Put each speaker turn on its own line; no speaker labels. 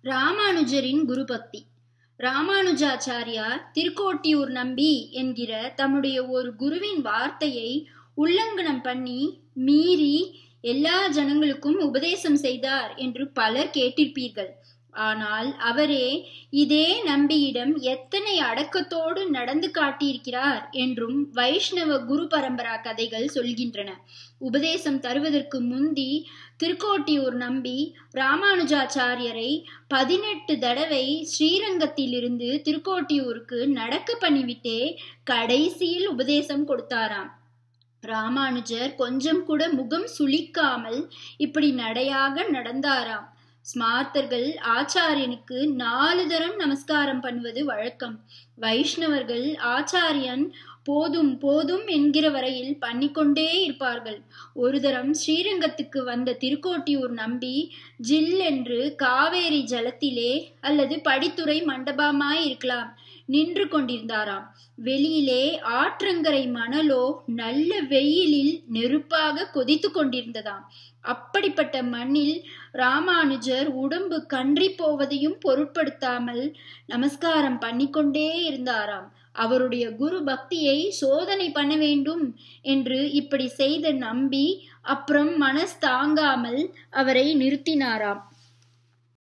ராமானுஜரின் குருபக்தி ராமானுஜாச்சாரியார் திருக்கோட்டியூர் நம்பி என்கிற தம்முடைய ஒரு குருவின் வார்த்தையை உல்லங்கனம் பண்ணி மீறி எல்லா ஜனங்களுக்கும் உபதேசம் செய்தார் என்று பலர் கேட்டிருப்பீர்கள் ஆனால் அவரே இதே நம்பியிடம் எத்தனை அடக்கத்தோடு நடந்து காட்டியிருக்கிறார் என்றும் வைஷ்ணவ குரு பரம்பரா கதைகள் சொல்கின்றன உபதேசம் தருவதற்கு முந்தி திருக்கோட்டியூர் நம்பி ராமானுஜாச்சாரியரை பதினெட்டு தடவை ஸ்ரீரங்கத்திலிருந்து திருக்கோட்டியூருக்கு நடக்க பண்ணிவிட்டே கடைசியில் உபதேசம் கொடுத்தாராம் ராமானுஜர் கொஞ்சம் கூட முகம் சுளிக்காமல் இப்படி நடையாக நடந்தாராம் ஸ்மார்த்தர்கள் ஆச்சாரியனுக்கு நாலு தரம் நமஸ்காரம் பண்ணுவது வழக்கம் வைஷ்ணவர்கள் ஆச்சாரியன் போதும் போதும் என்கிற வரையில் பண்ணிக்கொண்டே இருப்பார்கள் ஒரு தரம் ஸ்ரீரங்கத்துக்கு வந்த திருக்கோட்டியூர் நம்பி ஜில் என்று காவேரி ஜலத்திலே அல்லது படித்துறை மண்டபமாய் இருக்கலாம் நின்று கொண்டிருந்தாராம் வெளியிலே ஆற்றங்கரை மணலோ நல்ல வெயிலில் நெருப்பாக கொதித்து கொண்டிருந்ததாம் அப்படிப்பட்ட மண்ணில் ராமானுஜர் உடம்பு கன்றி போவதையும் பொருட்படுத்தாமல் நமஸ்காரம் பண்ணிக்கொண்டே இருந்தாராம் அவருடைய குரு பக்தியை சோதனை பண்ண வேண்டும் என்று இப்படி செய்த நம்பி அப்புறம் மனஸ் தாங்காமல் அவரை நிறுத்தினாராம்